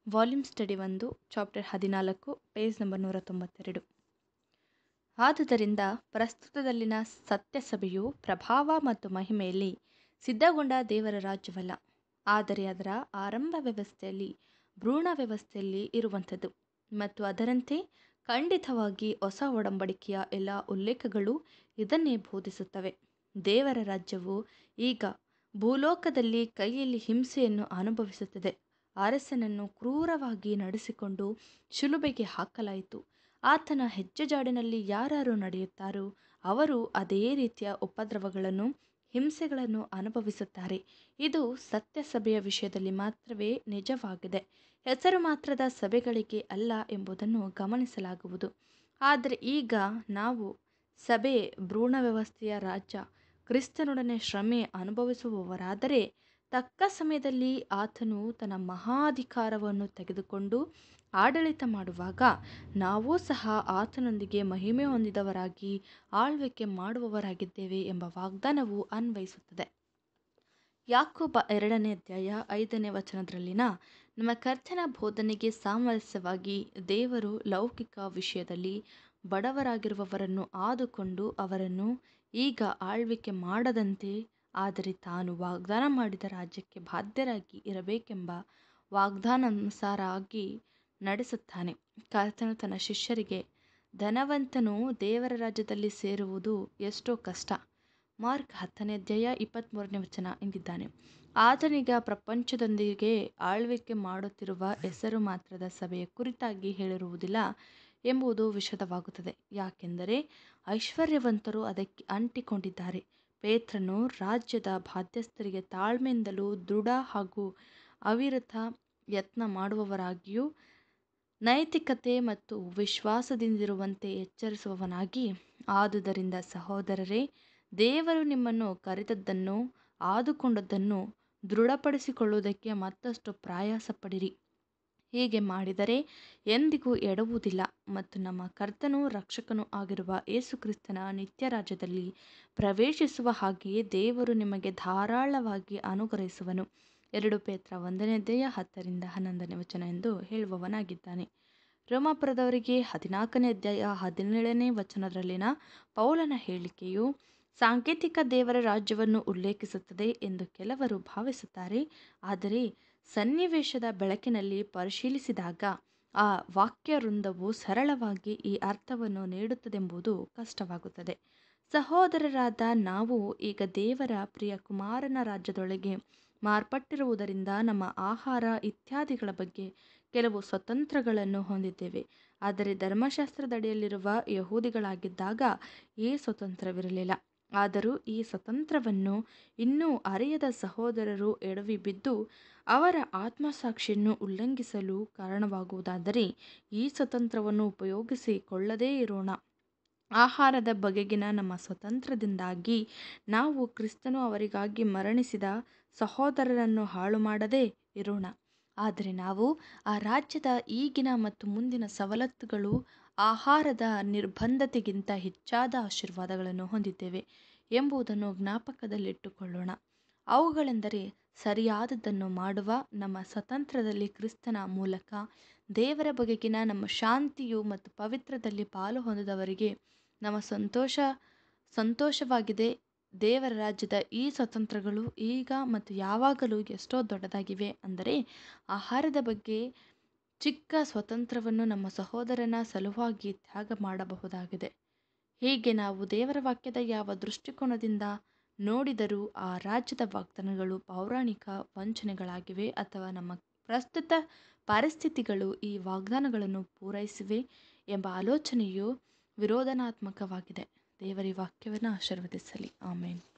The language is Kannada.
ವಾಲ್ಯೂಮ್ ಸ್ಟಡಿ ಒಂದು ಚಾಪ್ಟರ್ ಹದಿನಾಲ್ಕು ಪೇಜ್ ನಂಬರ್ ನೂರ ತೊಂಬತ್ತೆರಡು ಆದುದರಿಂದ ಪ್ರಸ್ತುತದಲ್ಲಿನ ಸತ್ಯಸಭೆಯು ಪ್ರಭಾವ ಮತ್ತು ಮಹಿಮೆಯಲ್ಲಿ ಸಿದ್ಧಗೊಂಡ ದೇವರ ರಾಜ್ಯವಲ್ಲ ಆದರೆ ಅದರ ಆರಂಭ ವ್ಯವಸ್ಥೆಯಲ್ಲಿ ಭ್ರೂಣ ವ್ಯವಸ್ಥೆಯಲ್ಲಿ ಇರುವಂಥದ್ದು ಮತ್ತು ಅದರಂತೆ ಖಂಡಿತವಾಗಿ ಹೊಸ ಒಡಂಬಡಿಕೆಯ ಎಲ್ಲ ಉಲ್ಲೇಖಗಳು ಇದನ್ನೇ ಬೋಧಿಸುತ್ತವೆ ದೇವರ ರಾಜ್ಯವು ಈಗ ಭೂಲೋಕದಲ್ಲಿ ಕೈಯಲ್ಲಿ ಹಿಂಸೆಯನ್ನು ಅನುಭವಿಸುತ್ತದೆ ಅರಸನನ್ನು ಕ್ರೂರವಾಗಿ ನಡೆಸಿಕೊಂಡು ಶಿಲುಬೆಗೆ ಹಾಕಲಾಯಿತು ಆತನ ಹೆಜ್ಜೆಜಾಡಿನಲ್ಲಿ ಯಾರ್ಯಾರು ನಡೆಯುತ್ತಾರೋ ಅವರು ಅದೇ ರೀತಿಯ ಉಪದ್ರವಗಳನ್ನು ಹಿಂಸೆಗಳನ್ನು ಅನುಭವಿಸುತ್ತಾರೆ ಇದು ಸತ್ಯ ಸಭೆಯ ವಿಷಯದಲ್ಲಿ ಮಾತ್ರವೇ ನಿಜವಾಗಿದೆ ಹೆಸರು ಮಾತ್ರದ ಸಭೆಗಳಿಗೆ ಅಲ್ಲ ಎಂಬುದನ್ನು ಗಮನಿಸಲಾಗುವುದು ಆದರೆ ಈಗ ನಾವು ಸಭೆ ಭ್ರೂಣ ವ್ಯವಸ್ಥೆಯ ರಾಜ್ಯ ಕ್ರಿಸ್ತನೊಡನೆ ಶ್ರಮೆ ಅನುಭವಿಸುವವರಾದರೆ ತಕ್ಕ ಸಮಯದಲ್ಲಿ ಆತನು ತನ್ನ ಮಹಾಧಿಕಾರವನ್ನು ತೆಗೆದುಕೊಂಡು ಆಡಳಿತ ಮಾಡುವಾಗ ನಾವೂ ಸಹ ಆತನೊಂದಿಗೆ ಮಹಿಮೆ ಹೊಂದಿದವರಾಗಿ ಆಳ್ವಿಕೆ ಮಾಡುವವರಾಗಿದ್ದೇವೆ ಎಂಬ ವಾಗ್ದಾನವು ಅನ್ವಯಿಸುತ್ತದೆ ಯಾಕೋಬ ಎರಡನೇ ಅಧ್ಯಾಯ ಐದನೇ ವಚನದಲ್ಲಿನ ನಮ್ಮ ಕರ್ತನ ಬೋಧನೆಗೆ ಸಾಮರಸ್ಯವಾಗಿ ದೇವರು ಲೌಕಿಕ ವಿಷಯದಲ್ಲಿ ಬಡವರಾಗಿರುವವರನ್ನು ಆದುಕೊಂಡು ಅವರನ್ನು ಈಗ ಆಳ್ವಿಕೆ ಮಾಡದಂತೆ ಆದರೆ ತಾನು ವಾಗ್ದಾನ ಮಾಡಿದ ರಾಜ್ಯಕ್ಕೆ ಬಾಧ್ಯರಾಗಿ ಇರಬೇಕೆಂಬ ವಾಗ್ದಾನಾನುಸಾರಾಗಿ ನಡೆಸುತ್ತಾನೆ ಕರ್ತನು ತನ್ನ ಶಿಷ್ಯರಿಗೆ ಧನವಂತನು ದೇವರ ರಾಜ್ಯದಲ್ಲಿ ಸೇರುವುದು ಎಷ್ಟೋ ಕಷ್ಟ ಮಾರ್ಕ್ ಹತ್ತನೇ ಅಧ್ಯಾಯ ಇಪ್ಪತ್ತ್ಮೂರನೇ ವಚನ ಎಂದಿದ್ದಾನೆ ಆತನೀಗ ಪ್ರಪಂಚದೊಂದಿಗೆ ಆಳ್ವಿಕೆ ಮಾಡುತ್ತಿರುವ ಹೆಸರು ಮಾತ್ರದ ಸಭೆಯ ಕುರಿತಾಗಿ ಹೇಳಿರುವುದಿಲ್ಲ ಎಂಬುದು ವಿಷದವಾಗುತ್ತದೆ ಯಾಕೆಂದರೆ ಐಶ್ವರ್ಯವಂತರು ಅದಕ್ಕೆ ಅಂಟಿಕೊಂಡಿದ್ದಾರೆ ಪೇತ್ರನು ರಾಜ್ಯದ ಬಾಧ್ಯಸ್ಥರಿಗೆ ತಾಳ್ಮೆಯಿಂದಲೂ ದೃಢ ಹಾಗೂ ಅವಿರತ ಯತ್ನ ಮಾಡುವವರಾಗಿಯೂ ನೈತಿಕತೆ ಮತ್ತು ವಿಶ್ವಾಸದಿಂದಿರುವಂತೆ ಎಚ್ಚರಿಸುವವನಾಗಿ ಆದುದರಿಂದ ಸಹೋದರರೇ ದೇವರು ನಿಮ್ಮನ್ನು ಕರೆದದ್ದನ್ನು ಆದುಕೊಂಡದ್ದನ್ನು ದೃಢಪಡಿಸಿಕೊಳ್ಳುವುದಕ್ಕೆ ಮತ್ತಷ್ಟು ಪ್ರಯಾಸ ಪಡಿರಿ ಹೀಗೆ ಮಾಡಿದರೆ ಎಂದಿಗೂ ಎಡುವುದಿಲ್ಲ ಮತ್ತು ನಮ್ಮ ಕರ್ತನೂ ರಕ್ಷಕನೂ ಆಗಿರುವ ಯೇಸುಕ್ರಿಸ್ತನ ನಿತ್ಯ ರಾಜ್ಯದಲ್ಲಿ ಪ್ರವೇಶಿಸುವ ಹಾಗೆಯೇ ದೇವರು ನಿಮಗೆ ಧಾರಾಳವಾಗಿ ಅನುಗ್ರಹಿಸುವನು ಎರಡು ಪೇತ್ರ ಒಂದನೇ ಅಧ್ಯಾಯ ಹತ್ತರಿಂದ ಹನ್ನೊಂದನೇ ವಚನ ಎಂದು ಹೇಳುವವನಾಗಿದ್ದಾನೆ ರೋಮಾಪುರದವರಿಗೆ ಹದಿನಾಲ್ಕನೇ ಅಧ್ಯಾಯ ಹದಿನೇಳನೇ ವಚನದಲ್ಲಿನ ಪೌಲನ ಹೇಳಿಕೆಯು ಸಾಂಕೇತಿಕ ದೇವರ ರಾಜ್ಯವನ್ನು ಉಲ್ಲೇಖಿಸುತ್ತದೆ ಎಂದು ಕೆಲವರು ಭಾವಿಸುತ್ತಾರೆ ಆದರೆ ಸನ್ನಿವೇಶದ ಬೆಳಕಿನಲ್ಲಿ ಪರಿಶೀಲಿಸಿದಾಗ ಆ ವಾಕ್ಯ ವೃಂದವು ಸರಳವಾಗಿ ಈ ಅರ್ಥವನ್ನು ನೀಡುತ್ತದೆಂಬುದು ಕಷ್ಟವಾಗುತ್ತದೆ ಸಹೋದರರಾದ ನಾವು ಈಗ ದೇವರ ಪ್ರಿಯ ಕುಮಾರನ ರಾಜ್ಯದೊಳಗೆ ಮಾರ್ಪಟ್ಟಿರುವುದರಿಂದ ನಮ್ಮ ಆಹಾರ ಇತ್ಯಾದಿಗಳ ಬಗ್ಗೆ ಕೆಲವು ಸ್ವತಂತ್ರಗಳನ್ನು ಹೊಂದಿದ್ದೇವೆ ಆದರೆ ಧರ್ಮಶಾಸ್ತ್ರದಡಿಯಲ್ಲಿರುವ ಯಹೂದಿಗಳಾಗಿದ್ದಾಗ ಈ ಸ್ವತಂತ್ರವಿರಲಿಲ್ಲ ಆದರೂ ಈ ಸ್ವತಂತ್ರವನ್ನು ಇನ್ನೂ ಅರಿಯದ ಸಹೋದರರು ಎಡವಿ ಬಿದ್ದು ಅವರ ಆತ್ಮಸಾಕ್ಷಿಯನ್ನು ಉಲ್ಲಂಘಿಸಲು ಕಾರಣವಾಗುವುದಾದರೆ ಈ ಸ್ವತಂತ್ರವನ್ನು ಉಪಯೋಗಿಸಿಕೊಳ್ಳದೇ ಇರೋಣ ಆಹಾರದ ಬಗೆಗಿನ ನಮ್ಮ ಸ್ವತಂತ್ರದಿಂದಾಗಿ ನಾವು ಕ್ರಿಸ್ತನು ಅವರಿಗಾಗಿ ಮರಣಿಸಿದ ಸಹೋದರರನ್ನು ಹಾಳು ಮಾಡದೇ ಇರೋಣ ಆದರೆ ನಾವು ಆ ರಾಜ್ಯದ ಈಗಿನ ಮತ್ತು ಮುಂದಿನ ಸವಲತ್ತುಗಳು ಆಹಾರದ ನಿರ್ಬಂಧತೆಗಿಂತ ಹೆಚ್ಚಾದ ಆಶೀರ್ವಾದಗಳನ್ನು ಹೊಂದಿದ್ದೇವೆ ಎಂಬುದನ್ನು ಜ್ಞಾಪಕದಲ್ಲಿಟ್ಟುಕೊಳ್ಳೋಣ ಅವುಗಳೆಂದರೆ ಸರಿಯಾದದ್ದನ್ನು ಮಾಡುವ ನಮ್ಮ ಸ್ವತಂತ್ರದಲ್ಲಿ ಕ್ರಿಸ್ತನ ಮೂಲಕ ದೇವರ ಬಗೆಗಿನ ನಮ್ಮ ಶಾಂತಿಯು ಮತ್ತು ಪವಿತ್ರದಲ್ಲಿ ಪಾಲು ಹೊಂದಿದವರಿಗೆ ನಮ್ಮ ಸಂತೋಷ ಸಂತೋಷವಾಗಿದೆ ದೇವರ ರಾಜ್ಯದ ಈ ಸ್ವತಂತ್ರಗಳು ಈಗ ಮತ್ತು ಯಾವಾಗಲೂ ಎಷ್ಟೋ ದೊಡ್ಡದಾಗಿವೆ ಅಂದರೆ ಆಹಾರದ ಬಗ್ಗೆ ಚಿಕ್ಕ ಸ್ವತಂತ್ರವನ್ನು ನಮ್ಮ ಸಹೋದರನ ಸಲುವಾಗಿ ತ್ಯಾಗ ಮಾಡಬಹುದಾಗಿದೆ ಹೀಗೆ ನಾವು ದೇವರ ವಾಕ್ಯದ ಯಾವ ದೃಷ್ಟಿಕೋನದಿಂದ ನೋಡಿದರೂ ಆ ರಾಜ್ಯದ ವಾಗ್ದಾನಗಳು ಪೌರಾಣಿಕ ವಂಚನೆಗಳಾಗಿವೆ ಅಥವಾ ನಮ್ಮ ಪ್ರಸ್ತುತ ಪರಿಸ್ಥಿತಿಗಳು ಈ ವಾಗ್ದಾನಗಳನ್ನು ಪೂರೈಸಿವೆ ಎಂಬ ಆಲೋಚನೆಯು ವಿರೋಧನಾತ್ಮಕವಾಗಿದೆ ದೇವರ ವಾಕ್ಯವನ್ನು ಆಶೀರ್ವದಿಸಲಿ ಆಮೇಲೆ